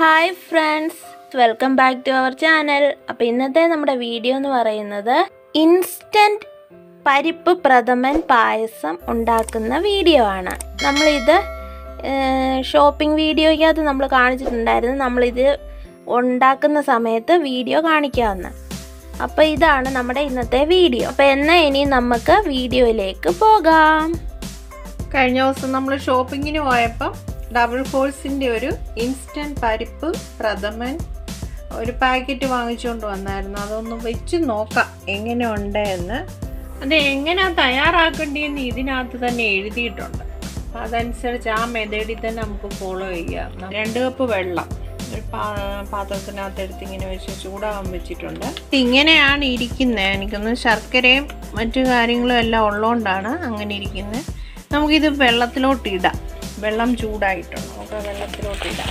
Hi friends welcome back to our channel അപ്പോൾ ഇന്നത്തെ നമ്മുടെ വീഡിയോ എന്ന് പറയുന്നത് ഇൻസ്റ്റൻറ്റ് പരിപ്പ് പ്രഥമൻ പായസം ഉണ്ടാക്കുന്ന വീഡിയോ ആണ് നമ്മളിത് ഷോപ്പിംഗ് വീഡിയോയ്ക്കകത്ത് നമ്മൾ കാണിച്ചിട്ടുണ്ടായിരുന്നു നമ്മളിത് ഉണ്ടാക്കുന്ന സമയത്ത് വീഡിയോ കാണിക്കാമെന്ന് അപ്പോൾ ഇതാണ് നമ്മുടെ ഇന്നത്തെ വീഡിയോ അപ്പോൾ എന്നാൽ ഇനി നമുക്ക് വീഡിയോയിലേക്ക് പോകാം കഴിഞ്ഞ ദിവസം നമ്മൾ ഷോപ്പിങ്ങിന് പോയപ്പം ഡബിൾ ഫോഴ്സിൻ്റെ ഒരു ഇൻസ്റ്റൻറ്റ് പരിപ്പ് പ്രഥമൻ ഒരു പാക്കറ്റ് വാങ്ങിച്ചുകൊണ്ട് വന്നായിരുന്നു അതൊന്ന് വെച്ച് നോക്കാം എങ്ങനെയുണ്ട് എന്ന് അത് എങ്ങനെയാ തയ്യാറാക്കേണ്ടതെന്ന് ഇതിനകത്ത് തന്നെ എഴുതിയിട്ടുണ്ട് അപ്പം അതനുസരിച്ച് ആ മെത്തേഡിൽ തന്നെ നമുക്ക് ഫോളോ ചെയ്യാം രണ്ട് കപ്പ് വെള്ളം ഒരു പാ പാത്രത്തിനകത്ത് എടുത്ത് ഇങ്ങനെ വെച്ച് ചൂടാകാൻ വെച്ചിട്ടുണ്ട് ഇങ്ങനെയാണ് ഇരിക്കുന്നത് എനിക്കൊന്ന് ശർക്കരയും മറ്റു കാര്യങ്ങളും എല്ലാം ഉള്ളതുകൊണ്ടാണ് അങ്ങനെ ഇരിക്കുന്നത് നമുക്കിത് വെള്ളത്തിലോട്ട് ഇടാം വെള്ളം ചൂടായിട്ടുണ്ട് നമുക്ക് വെള്ളത്തിലോട്ട് ഇടാം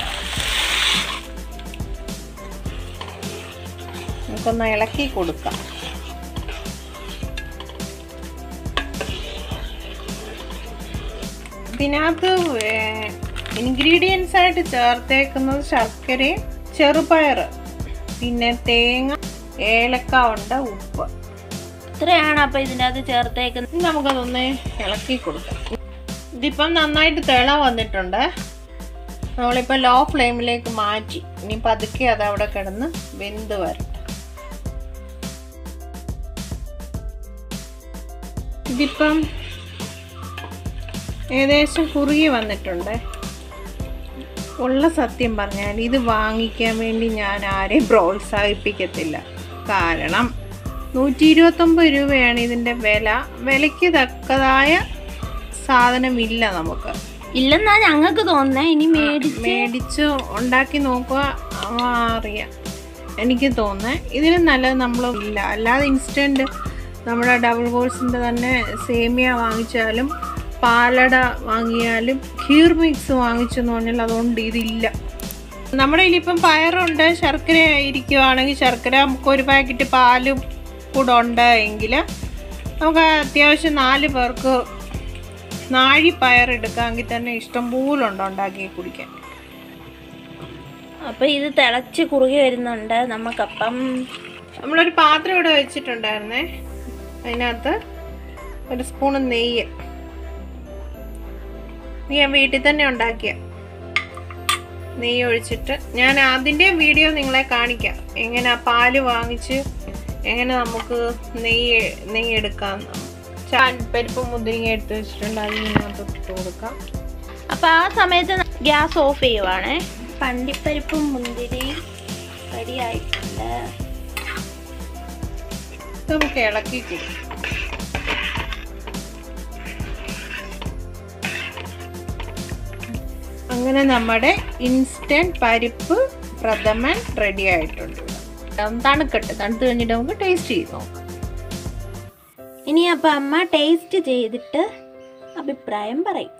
നമുക്കൊന്ന് ഇളക്കി കൊടുക്കാം ഇതിനകത്ത് ഇൻഗ്രീഡിയൻസ് ആയിട്ട് ചേർത്തേക്കുന്നത് ശർക്കരയും ചെറുപയർ പിന്നെ തേങ്ങ ഏലക്ക ഉണ്ട് ഉപ്പ് ഇത്രയാണ് അപ്പോൾ ഇതിൻ്റെ അകത്ത് ചേർത്തേക്കുന്നത് ഇനി നമുക്കതൊന്ന് ഇളക്കി കൊടുക്കാം ഇതിപ്പം നന്നായിട്ട് തിള വന്നിട്ടുണ്ട് നമ്മളിപ്പോൾ ലോ ഫ്ലെയിമിലേക്ക് മാറ്റി ഇനി പതുക്കെ അത് അവിടെ കിടന്ന് വെന്ത് വരട്ടെ ഇതിപ്പം ഏകദേശം കുറുകി വന്നിട്ടുണ്ട് ഉള്ള സത്യം പറഞ്ഞാൽ ഇത് വാങ്ങിക്കാൻ വേണ്ടി ഞാൻ ആരെയും പ്രോത്സാഹിപ്പിക്കത്തില്ല കാരണം നൂറ്റി ഇരുപത്തൊമ്പത് രൂപയാണ് ഇതിൻ്റെ വില വിലയ്ക്ക് തക്കതായ സാധനമില്ല നമുക്ക് ഇല്ലെന്നാ ഞങ്ങൾക്ക് തോന്നുന്നേ ഇനി മേടിച്ച് മേടിച്ച് ഉണ്ടാക്കി നോക്കുക ആ, അറിയാം എനിക്ക് തോന്നുന്നത് ഇതിന് നല്ലത് നമ്മൾ ഇല്ല അല്ലാതെ ഇൻസ്റ്റൻറ്റ് നമ്മുടെ ഡബിൾ കോഴ്സിൻ്റെ തന്നെ സേമിയ വാങ്ങിച്ചാലും പാലട വാങ്ങിയാലും ഖീർ മിക്സ് വാങ്ങിച്ചെന്ന് പറഞ്ഞാൽ അതുകൊണ്ട് ഇതില്ല നമ്മുടെ കയ്യിലിപ്പം പയറുണ്ട് ശർക്കര ഇരിക്കുവാണെങ്കിൽ ശർക്കര നമുക്ക് ഒരു പാക്കറ്റ് പാലും കൂടെ ഉണ്ട് എങ്കിൽ നമുക്ക് അത്യാവശ്യം നാല് പേർക്ക് നാഴി പയർ എടുക്കാമെങ്കിൽ തന്നെ ഇഷ്ടം പോലെ ഉണ്ട് ഉണ്ടാക്കി കുടിക്കാൻ അപ്പോൾ ഇത് തിളച്ച് കുറുകി വരുന്നുണ്ട് നമുക്കപ്പം നമ്മളൊരു പാത്രം ഇവിടെ വെച്ചിട്ടുണ്ടായിരുന്നേ അതിനകത്ത് ഒരു സ്പൂൺ നെയ്യ് ഇത് ഞാൻ വീട്ടിൽ തന്നെ ഉണ്ടാക്കിയ നെയ്യ് ഒഴിച്ചിട്ട് ഞാൻ അതിൻ്റെ വീഡിയോ നിങ്ങളെ കാണിക്കാം എങ്ങനെ പാല് വാങ്ങിച്ച് എങ്ങനെ നമുക്ക് നെയ്യ് നെയ്യ് എടുക്കാം ചാൻ പരിപ്പ് മുന്തിരിങ്ങ എടുത്ത് വെച്ചിട്ടുണ്ട് അത് ഇതിനകത്ത് ഇട്ട് കൊടുക്കാം അപ്പോൾ ആ സമയത്ത് ഗ്യാസ് ഓഫ് ചെയ്യുവാണേ പണ്ടിപ്പരിപ്പും മുന്തിരി റെഡി ആയിട്ടുണ്ട് ഇത് നമുക്ക് ഇളക്കി കൊടുക്കാം അങ്ങനെ നമ്മുടെ ഇൻസ്റ്റന്റ് പരിപ്പ് പ്രഥമൻ റെഡി ആയിട്ടുണ്ട് ഇവിടെ. തണുക്കട്ടെ തണുത്ത് കഴിഞ്ഞിട്ട് നമുക്ക് ടേസ്റ്റ് ചെയ്ത് നോക്കാം ഇനി അപ്പം അമ്മ ടേസ്റ്റ് ചെയ്തിട്ട് അഭിപ്രായം പറയും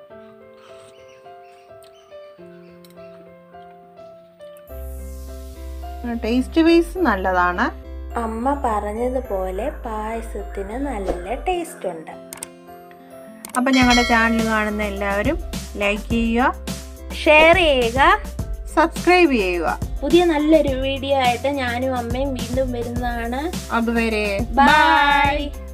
ടേസ്റ്റ് വൈസ് നല്ലതാണ് അമ്മ പറഞ്ഞതുപോലെ പായസത്തിന് നല്ല ടേസ്റ്റ് ഉണ്ട് അപ്പം ഞങ്ങളുടെ ചാനൽ കാണുന്ന എല്ലാവരും ലൈക്ക് ചെയ്യുക ഷെയർ ചെയ്യുക സബ്സ്ക്രൈബ് ചെയ്യുക പുതിയ നല്ലൊരു വീഡിയോ ആയിട്ട് ഞാനും അമ്മയും വീണ്ടും വരുന്നതാണ് അതുവരെ ബൈ